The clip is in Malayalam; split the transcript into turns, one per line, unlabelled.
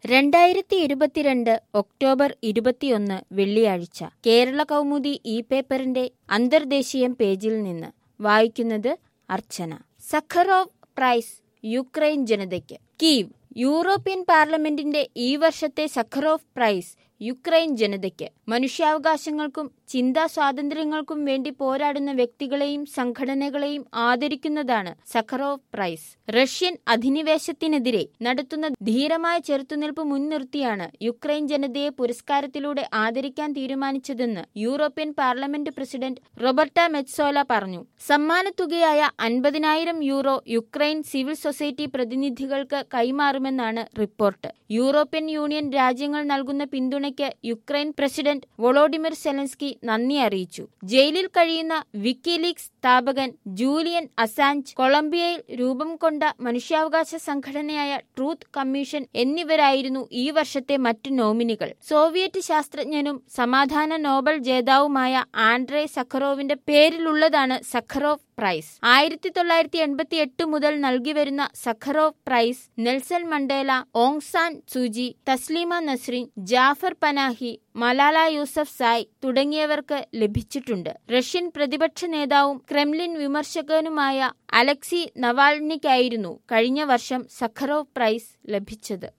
രണ്ടായിരത്തി ഇരുപത്തിരണ്ട് ഒക്ടോബർ ഇരുപത്തിയൊന്ന് വെള്ളിയാഴ്ച കേരള കൗമുദി ഇ പേപ്പറിന്റെ അന്തർദേശീയം പേജിൽ നിന്ന് വായിക്കുന്നത് അർച്ചന സഖറോവ് പ്രൈസ് യുക്രൈൻ ജനതയ്ക്ക് കീവ് യൂറോപ്യൻ പാർലമെന്റിന്റെ ഈ വർഷത്തെ സഖറോവ് പ്രൈസ് യുക്രൈൻ ജനതയ്ക്ക് മനുഷ്യാവകാശങ്ങൾക്കും ചിന്താ സ്വാതന്ത്ര്യങ്ങൾക്കും വേണ്ടി പോരാടുന്ന വ്യക്തികളെയും സംഘടനകളെയും ആദരിക്കുന്നതാണ് സഖറോവ് പ്രൈസ് റഷ്യൻ അധിനിവേശത്തിനെതിരെ നടത്തുന്ന ധീരമായ ചെറുത്തുനിൽപ്പ് മുൻനിർത്തിയാണ് യുക്രൈൻ ജനതയെ പുരസ്കാരത്തിലൂടെ ആദരിക്കാൻ തീരുമാനിച്ചതെന്ന് European Parliament President Roberta Metsola പറഞ്ഞു സമ്മാനത്തുകയായ അൻപതിനായിരം യൂറോ യുക്രൈൻ സിവിൽ സൊസൈറ്റി പ്രതിനിധികൾക്ക് കൈമാറുമെന്നാണ് റിപ്പോർട്ട് യൂറോപ്യൻ യൂണിയൻ രാജ്യങ്ങൾ നൽകുന്ന പിന്തുണയ്ക്ക് യുക്രൈൻ പ്രസിഡന്റ് വൊളോഡിമിർ സെലൻസ്കി നന്ദി അറിയിച്ചു ജയിലിൽ കഴിയുന്ന വിക്കിലീക്സ് സ്ഥാപകൻ ജൂലിയൻ അസാഞ്ച് കൊളംബിയയിൽ രൂപം കൊണ്ട മനുഷ്യാവകാശ സംഘടനയായ ട്രൂത്ത് കമ്മീഷൻ എന്നിവരായിരുന്നു ഈ വർഷത്തെ മറ്റു നോമിനികൾ സോവിയറ്റ് ശാസ്ത്രജ്ഞനും സമാധാന നോബൽ ജേതാവുമായ ആൻഡ്രേ സഖറോവിന്റെ പേരിലുള്ളതാണ് സഖറോവ് പ്രൈസ് ആയിരത്തി തൊള്ളായിരത്തി എൺപത്തി എട്ട് മുതൽ നൽകിവരുന്ന Sakharov prize Nelson Mandela Aung San Suu Kyi Taslima Nasreen Jafar പനാഹി Malala Yusuf Sai തുടങ്ങിയവർക്ക് ലഭിച്ചിട്ടുണ്ട് റഷ്യൻ പ്രതിപക്ഷ നേതാവും ക്രെംലിൻ വിമർശകനുമായ അലക്സി നവാൽനിക്കായിരുന്നു കഴിഞ്ഞ വർഷം സഖറോവ് പ്രൈസ് ലഭിച്ചത്